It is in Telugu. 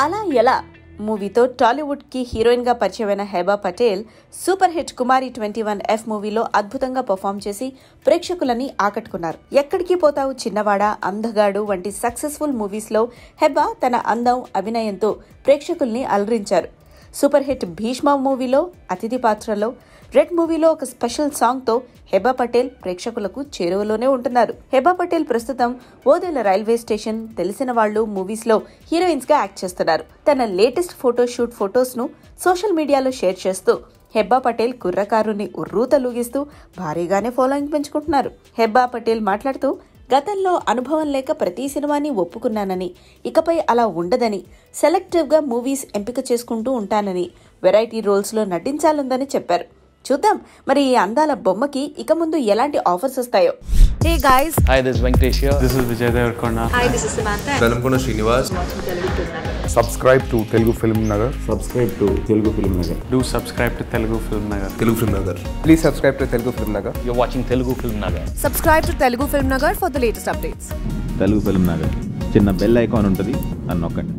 అలా ఎలా మూవీతో టాలీవుడ్ కి హీరోయిన్ గా పరిచయమైన Heba Patel super hit Kumari twenty one F మూవీలో అద్భుతంగా పర్ఫామ్ చేసి ప్రేక్షకులని ఆకట్టుకున్నారు ఎక్కడికి పోతావు చిన్నవాడా అందగాడు వంటి సక్సెస్ఫుల్ మూవీస్ లో హెబా తన అందం అభినయంతో ప్రేక్షకుల్ని అలరించారు సూపర్ హిట్ భీష్మ మూవీలో అతిథి పాత్రలో రెడ్ మూవీలో ఒక స్పెషల్ సాంగ్ తో హెబా పటేల్ ప్రేక్షకులకు చేరువలోనే ఉంటున్నారు హెబా పటేల్ ప్రస్తుతం ఓదెల రైల్వే స్టేషన్ తెలిసిన వాళ్ళు మూవీస్ లో హీరోయిన్స్ గా యాక్ట్ చేస్తున్నారు తన లేటెస్ట్ ఫోటో షూట్ ఫొటోస్ ను సోషల్ మీడియాలో షేర్ చేస్తూ హెబ్బా పటేల్ కుర్రకారుని ఉర్రూత లూగిస్తూ భారీగానే ఫాలోయింగ్ పెంచుకుంటున్నారు హెబ్బా పటేల్ మాట్లాడుతూ గతంలో అనుభవం లేక ప్రతి సినిమాని ఒప్పుకున్నానని ఇకపై అలా ఉండదని సెలెక్టివ్గా మూవీస్ ఎంపిక చేసుకుంటూ ఉంటానని వెరైటీ రోల్స్లో నటించాలందని చెప్పారు చూద్దాం మరి ఈ అందాల బొమ్మకి ఇక ముందు ఎలాంటి ఆఫర్స్ వస్తాయో Hey guys, Hi, this is Venkatesh here. This is Vijay Devarkonda. hi, this is Samantha. Velankonda Srinivas subscribe to Telugu Film Nagar. Subscribe to Telugu Film Nagar Do subscribe to Telugu Film Nagar. Telugu Film Nagar Please subscribe to Telugu Film Nagar. You're watching Telugu Film Nagar. Subscribe to Telugu Film Nagar for the latest updates. Telugu Film Nagar చిన్న బెల్ ఐకాన్ ఉంటుంది అని నొక్కండి